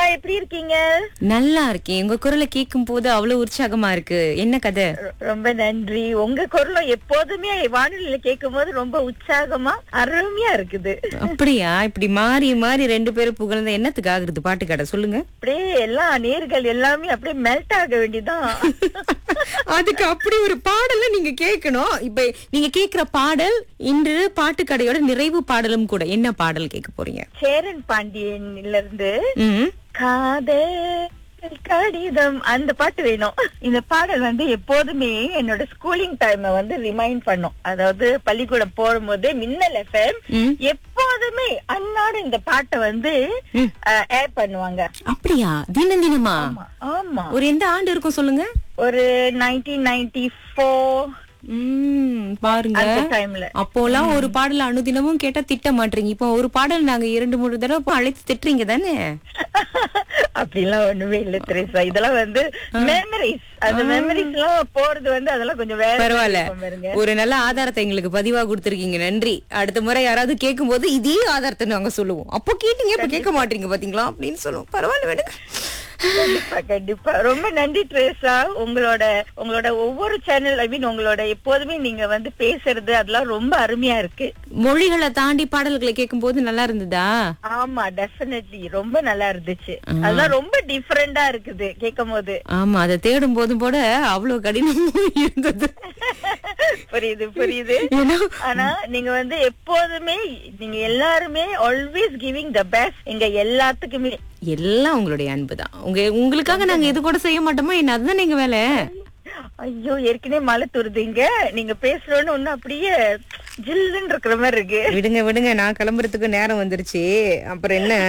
எப்படி இருக்கீங்க நல்லா இருக்கேன் உங்க குரலை கேட்கும் போது அவ்வளவு உற்சாகமா இருக்கு என்ன கதை ரொ- ரொம்ப நன்றி உங்க குரலும் எப்போதுமே வானொலியில கேட்கும் போது ரொம்ப உற்சாகமா அருமையா இருக்குது அப்படியா இப்படி மாறி மாறி ரெண்டு பேரும் புகழ்ந்த என்னத்துக்கு ஆகுறது பாட்டு கடை சொல்லுங்க அப்படியே எல்லா நேர்கள் எல்லாமே அப்படியே மெல்ட் ஆக வேண்டியதான் அதுக்கு அப்படி ஒரு பாடல நீங்க கேட்கணும் இப்ப நீங்க கேக்குற பாடல் இன்று பாட்டு கடையோட நிறைவு பாடலும் கூட என்ன பாடல் கேட்க போறீங்க சேரன் பாண்டியன்ல இருந்து ம் காதல் கடிதம் அந்த பாட்டு வேணும் இந்த பாடல் வந்து எப்போதுமே என்னோட ஸ்கூலிங் டைம் வந்து ரிமைண்ட் பண்ணும் அதாவது பள்ளிக்கூடம் போகும்போது மின்னல் எஃப்எம் ம். எப்போதுமே அன்னாடு இந்த பாட்டை வந்து ம். ஏர் பண்ணுவாங்க அப்படியா தினம் தினமா ஆமா, ஆமா ஒரு எந்த ஆண்டு இருக்கும் சொல்லுங்க ஒரு நைன்டீன் நைன்டி ஃபோர் ம் பாருங்க அந்த டைம்ல அப்போலாம் ஒரு பாடல் அனுதினமும் கேட்டா திட்ட மாட்டீங்க இப்போ ஒரு பாடல் நாங்க இரண்டு மூணு தடவை இப்போ அழைத்து திட்டுறீங்க தானே அப்படிலாம் ஒண்ணுமே இல்ல திரேசா இதெல்லாம் வந்து மெமரிஸ் அந்த மெமரிஸ் எல்லாம் போறது வந்து அதெல்லாம் கொஞ்சம் வேற பரவாயில்ல இருக்கும் பாருங்க ஒரு நல்ல ஆதாரத்தை எங்களுக்கு பதிவா கொடுத்திருக்கீங்க நன்றி அடுத்த முறை யாராவது கேட்கும் போது இதே ஆதாரத்தை நாங்க சொல்லுவோம் அப்போ கேட்டீங்க இப்ப கேட்க மாட்டீங்க பாத்தீங்களா அப்படின்னு சொல்லுவோம் பரவாயில்ல விடுங்க கண்டிப்பா கண்டிப்பா ரொம்ப நன்றி ட்ரேசா உங்களோட உங்களோட ஒவ்வொரு சேனல் ஐ மீன் உங்களோட எப்போதுமே நீங்க வந்து பேசுறது அதெல்லாம் ரொம்ப அருமையா இருக்கு மொழிகளை தாண்டி பாடல்களை கேட்கும் போது நல்லா இருந்ததா ஆமா டெஃபினெட்லி ரொம்ப நல்லா இருந்துச்சு அதெல்லாம் ரொம்ப டிஃபரெண்டா இருக்குது கேட்கும் போது ஆமா அதை தேடும் போதும் கூட அவ்வளவு கடினமும் இருந்தது புரியுது புரியுது ஏன்னா ஆனா நீங்க வந்து எப்போதுமே நீங்க எல்லாருமே ஆல்வேஸ் கிவிங் த பெஸ்ட் எங்க எல்லாத்துக்குமே எல்லாம் உங்களுடைய அன்புதான் உங்க உங்களுக்காக நாங்க இது கூட செய்ய மாட்டோமா என்ன அதுதான் எங்க வேலை ஐயோ ஏற்கனவே மழை துருதுங்க நீங்க பேசுறோன்னு ஒண்ணு அப்படியே ஜில்லுன்னு இருக்கிற மாதிரி இருக்கு விடுங்க விடுங்க நான் கிளம்புறதுக்கு நேரம் வந்துருச்சு அப்புறம் என்ன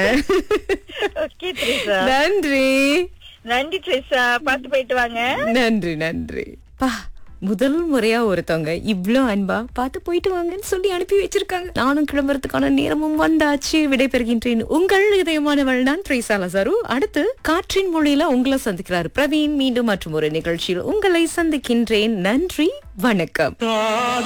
ஓகே ட்ரேசா நன்றி நன்றி ட்ரேசா பார்த்து போயிட்டு வாங்க நன்றி நன்றி பா முதல் முறையா ஒருத்தவங்க இவ்ளோ அன்பா பார்த்து போயிட்டு வாங்கன்னு சொல்லி அனுப்பி வச்சிருக்காங்க நானும் கிளம்புறதுக்கான நேரமும் வந்தாச்சு விடைபெறுகின்றேன் உங்கள் இதயமானவள் நான் ட்ரேசா லசாரு அடுத்து காற்றின் மொழியில உங்களை சந்திக்கிறார் பிரவீன் மீண்டும் மற்றும் ஒரு நிகழ்ச்சியில் உங்களை சந்திக்கின்றேன் நன்றி வணக்கம்